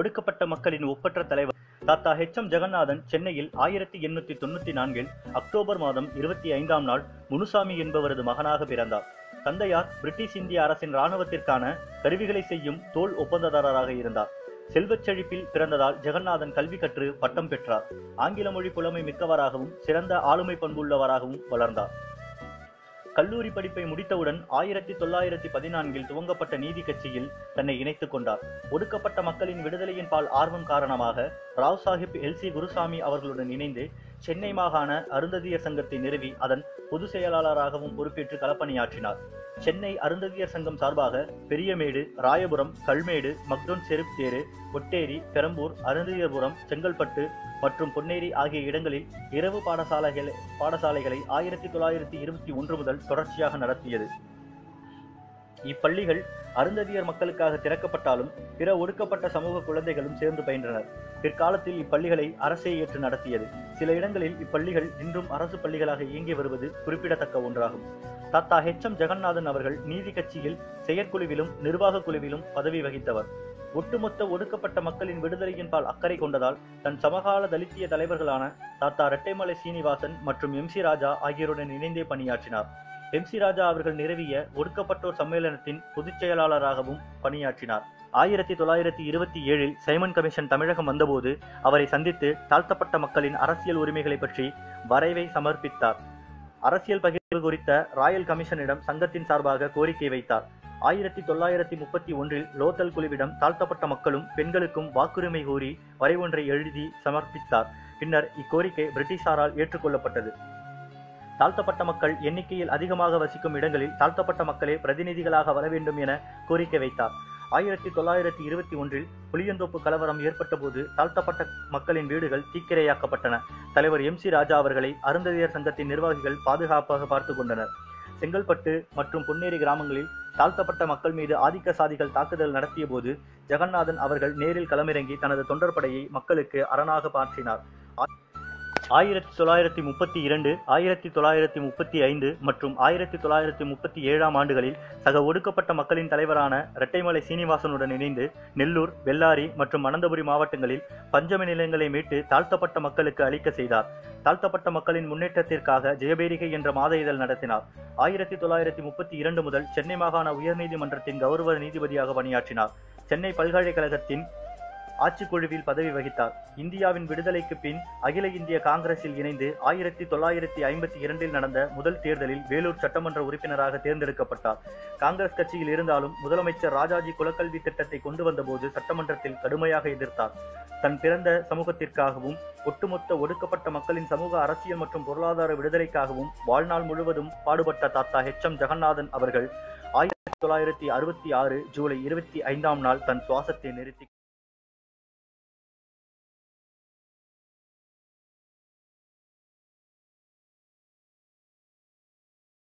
ஒடுக்கப்பட்ட மக்களின் ஒப்பற்ற தலைவர் தாத்தா ஹெச் எம் ஜெகநாதன் சென்னையில் ஆயிரத்தி எண்ணூத்தி தொண்ணூத்தி நான்கில் அக்டோபர் மாதம் இருபத்தி ஐந்தாம் நாள் முனுசாமி என்பவரது மகனாக பிறந்தார் தந்தையார் பிரிட்டிஷ் இந்திய அரசின் இராணுவத்திற்கான கருவிகளை செய்யும் தோல் ஒப்பந்ததாரராக இருந்தார் செல்வச் செழிப்பில் பிறந்ததால் ஜெகநாதன் கல்வி கற்று பட்டம் பெற்றார் ஆங்கில மொழி புலமை மிக்கவராகவும் சிறந்த ஆளுமை பண்புள்ளவராகவும் வளர்ந்தார் கல்லூரி படிப்பை முடித்தவுடன் ஆயிரத்தி தொள்ளாயிரத்தி பதினான்கில் துவங்கப்பட்ட நீதி கட்சியில் தன்னை இணைத்துக் கொண்டார் ஒடுக்கப்பட்ட மக்களின் விடுதலையின் பால் ஆர்வம் காரணமாக ராவ் சாஹிப் எல் சி குருசாமி அவர்களுடன் இணைந்து சென்னை மாகாண அருந்ததியர் சங்கத்தை நிறுவி அதன் பொதுச் செயலாளராகவும் பொறுப்பேற்று களப்பணியாற்றினார் சென்னை அருந்ததியர் சங்கம் சார்பாக பெரியமேடு ராயபுரம் கல்மேடு மக்டோன் செருப் தேரு ஒட்டேரி பெரம்பூர் அருந்ததியர்புரம் செங்கல்பட்டு மற்றும் பொன்னேரி ஆகிய இடங்களில் இரவு பாடசாலைகளை பாடசாலைகளை ஆயிரத்தி தொள்ளாயிரத்தி இருபத்தி ஒன்று முதல் தொடர்ச்சியாக நடத்தியது இப்பள்ளிகள் அருந்ததியர் மக்களுக்காக திறக்கப்பட்டாலும் பிற ஒடுக்கப்பட்ட சமூக குழந்தைகளும் சேர்ந்து பயின்றனர் பிற்காலத்தில் இப்பள்ளிகளை அரசே ஏற்று நடத்தியது சில இடங்களில் இப்பள்ளிகள் இன்றும் அரசு பள்ளிகளாக இயங்கி வருவது குறிப்பிடத்தக்க ஒன்றாகும் தாத்தா ஹெச் எம் ஜெகநாதன் அவர்கள் நீதி கட்சியில் செயற்குழுவிலும் நிர்வாக குழுவிலும் பதவி வகித்தவர் ஒட்டுமொத்த ஒடுக்கப்பட்ட மக்களின் விடுதலையின் பால் அக்கறை கொண்டதால் தன் சமகால தலித்திய தலைவர்களான தாத்தா இரட்டைமலை சீனிவாசன் மற்றும் எம் சி ராஜா ஆகியோருடன் இணைந்தே பணியாற்றினார் எம் சி ராஜா அவர்கள் நிறுவிய ஒடுக்கப்பட்டோர் சம்மேளனத்தின் பொதுச் செயலாளராகவும் பணியாற்றினார் ஆயிரத்தி தொள்ளாயிரத்தி இருபத்தி ஏழில் சைமன் கமிஷன் தமிழகம் வந்தபோது அவரை சந்தித்து தாழ்த்தப்பட்ட மக்களின் அரசியல் உரிமைகளை பற்றி வரைவை சமர்ப்பித்தார் அரசியல் பகிர்வு குறித்த ராயல் கமிஷனிடம் சங்கத்தின் சார்பாக கோரிக்கை வைத்தார் ஆயிரத்தி தொள்ளாயிரத்தி முப்பத்தி ஒன்றில் லோத்தல் குழுவிடம் தாழ்த்தப்பட்ட மக்களும் பெண்களுக்கும் வாக்குரிமை கோரி வரை ஒன்றை எழுதி சமர்ப்பித்தார் பின்னர் இக்கோரிக்கை பிரிட்டிஷாரால் ஏற்றுக்கொள்ளப்பட்டது தாழ்த்தப்பட்ட மக்கள் எண்ணிக்கையில் அதிகமாக வசிக்கும் இடங்களில் தாழ்த்தப்பட்ட மக்களே பிரதிநிதிகளாக வர வேண்டும் என கோரிக்கை வைத்தார் ஆயிரத்தி தொள்ளாயிரத்தி இருபத்தி ஒன்றில் புளியந்தோப்பு கலவரம் ஏற்பட்ட போது தாழ்த்தப்பட்ட மக்களின் வீடுகள் தீக்கிரையாக்கப்பட்டன தலைவர் எம் சி ராஜா அவர்களை அருந்ததியர் சங்கத்தின் நிர்வாகிகள் பாதுகாப்பாக பார்த்து கொண்டனர் செங்கல்பட்டு மற்றும் பொன்னேரி கிராமங்களில் தாழ்த்தப்பட்ட மக்கள் மீது ஆதிக்க சாதிகள் தாக்குதல் நடத்திய போது ஜெகநாதன் அவர்கள் நேரில் களமிறங்கி தனது தொண்டர்படையை மக்களுக்கு அரணாக மாற்றினார் ஆயிரத்தி தொள்ளாயிரத்தி முப்பத்தி இரண்டு ஆயிரத்தி தொள்ளாயிரத்தி முப்பத்தி ஐந்து மற்றும் ஆயிரத்தி தொள்ளாயிரத்தி முப்பத்தி ஏழாம் ஆண்டுகளில் சக ஒடுக்கப்பட்ட மக்களின் தலைவரான இரட்டைமலை சீனிவாசனுடன் இணைந்து நெல்லூர் பெல்லாரி மற்றும் அனந்தபுரி மாவட்டங்களில் பஞ்சமி நிலங்களை மீட்டு தாழ்த்தப்பட்ட மக்களுக்கு அளிக்க செய்தார் தாழ்த்தப்பட்ட மக்களின் முன்னேற்றத்திற்காக ஜெயபேரிகை என்ற மாத இதழ் நடத்தினார் ஆயிரத்தி தொள்ளாயிரத்தி முப்பத்தி இரண்டு முதல் சென்னை மாகாண உயர்நீதிமன்றத்தின் கௌரவ நீதிபதியாக பணியாற்றினார் சென்னை பல்கலைக்கழகத்தின் ஆட்சிக்குழுவில் பதவி வகித்தார் இந்தியாவின் விடுதலைக்கு பின் அகில இந்திய காங்கிரஸில் இணைந்து ஆயிரத்தி தொள்ளாயிரத்தி ஐம்பத்தி இரண்டில் நடந்த முதல் தேர்தலில் வேலூர் சட்டமன்ற உறுப்பினராக தேர்ந்தெடுக்கப்பட்டார் காங்கிரஸ் கட்சியில் இருந்தாலும் முதலமைச்சர் ராஜாஜி குலக்கல்வி திட்டத்தை கொண்டு வந்தபோது சட்டமன்றத்தில் கடுமையாக எதிர்த்தார் தன் பிறந்த சமூகத்திற்காகவும் ஒட்டுமொத்த ஒடுக்கப்பட்ட மக்களின் சமூக அரசியல் மற்றும் பொருளாதார விடுதலைக்காகவும் வாழ்நாள் முழுவதும் பாடுபட்ட தாத்தா ஹெச் எம் ஜெகநாதன் அவர்கள் ஆயிரத்தி தொள்ளாயிரத்தி அறுபத்தி ஆறு ஜூலை இருபத்தி ஐந்தாம் நாள் தன் சுவாசத்தை நிறுத்தி